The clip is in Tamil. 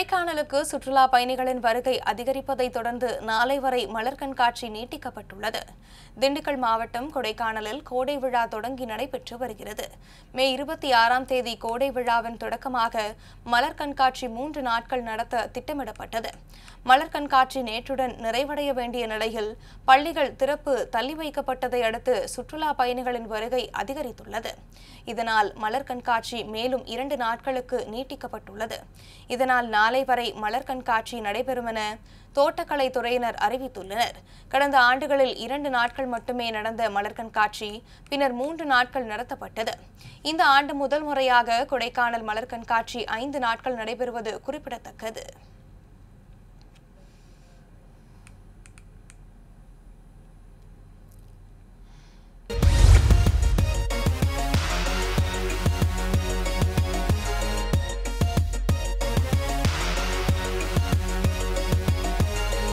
கொடைக்கானலுக்கு சுற்றுலா பயணிகளின் வருகை அதிகரிப்பதை தொடர்ந்து நாளை வரை மலர் கண்காட்சி நீட்டிக்கப்பட்டுள்ளது திண்டுக்கல் மாவட்டம் கொடைக்கானலில் கோடை விழா தொடங்கி நடைபெற்று வருகிறது மே இருபத்தி ஆறாம் தேதி கோடை விழாவின் தொடக்கமாக மலர் கண்காட்சி மூன்று நாட்கள் நடத்த திட்டமிடப்பட்டது மலர் கண்காட்சி நேற்றுடன் நிறைவடைய வேண்டிய நிலையில் பள்ளிகள் திறப்பு தள்ளி வைக்கப்பட்டதை அடுத்து சுற்றுலா பயணிகளின் வருகை அதிகரித்துள்ளது இதனால் மலர் கண்காட்சி மேலும் இரண்டு நாட்களுக்கு நீட்டிக்கப்பட்டுள்ளது இதனால் நாளை வரை மலர் கண்காட்சி நடைபெறும் என தோட்டக்கலை துறையினர் அறிவித்துள்ளனர் கடந்த ஆண்டுகளில் இரண்டு நாட்கள் மட்டுமே நடந்த மலர் கண்காட்சி பின்னர் மூன்று நாட்கள் நடத்தப்பட்டது இந்த ஆண்டு முதல் முறையாக கொடைக்கானல் மலர் கண்காட்சி ஐந்து நாட்கள் நடைபெறுவது குறிப்பிடத்தக்கது